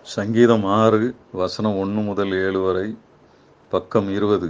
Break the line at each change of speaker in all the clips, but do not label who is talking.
சங்கீதம் ஆறு வசனம் ஒன்று முதல் ஏழு வரை பக்கம் இருபது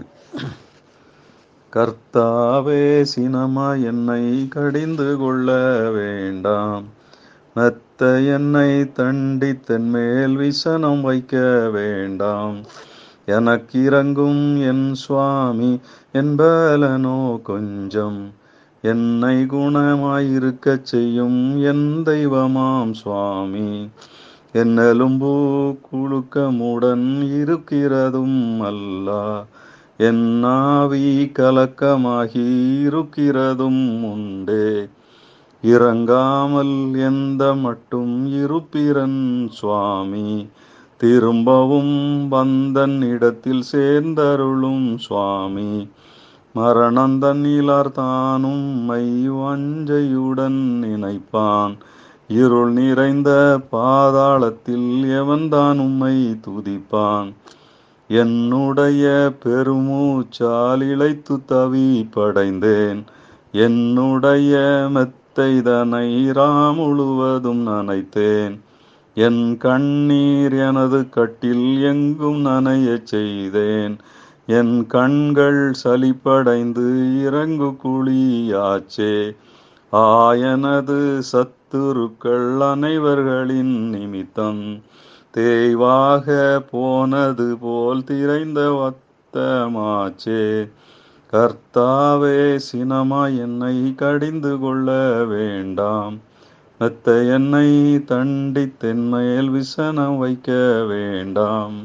கர்த்தாவே சினமா என்னை கடிந்து கொள்ள வேண்டாம் மெத்த என்னை தண்டித்தன் மேல் விசனம் வைக்க வேண்டாம் எனக்கு இறங்கும் என் சுவாமி என்பலனோ கொஞ்சம் என்னை குணமாயிருக்கச் செய்யும் என் தெய்வமாம் சுவாமி என்னெலும்பு குழுக்கமுடன் இருக்கிறதும் அல்ல என் ஆவி கலக்கமாகி இருக்கிறதும் உண்டே இறங்காமல் எந்த மட்டும் இருப்பிரன் சுவாமி திரும்பவும் வந்தன் இடத்தில் சேர்ந்தருளும் சுவாமி மரணம் தன்னிலார் தானும் மை வஞ்சையுடன் நினைப்பான் இருள் நிறைந்த பாதாளத்தில் எவன்தான் உம்மை துதிப்பான் என்னுடைய பெருமூச்சால் இழைத்து தவி படைந்தேன் என்னுடைய மெத்தைதனை ராம் முழுவதும் நனைத்தேன் என் கண்ணீர் எனது கட்டில் எங்கும் நனையச் செய்தேன் என் கண்கள் சலிப்படைந்து இறங்கு குழியாச்சே ஆயனது சத்துருக்கள் அனைவர்களின் நிமித்தம் தேய்வாக போனது போல் திரைந்த வத்தமாச்சே கர்த்தாவே சினமா என்னை கடிந்து கொள்ள வேண்டாம் மெத்த என்னை தண்டித்தென் மேல் விசனம் வைக்க வேண்டாம்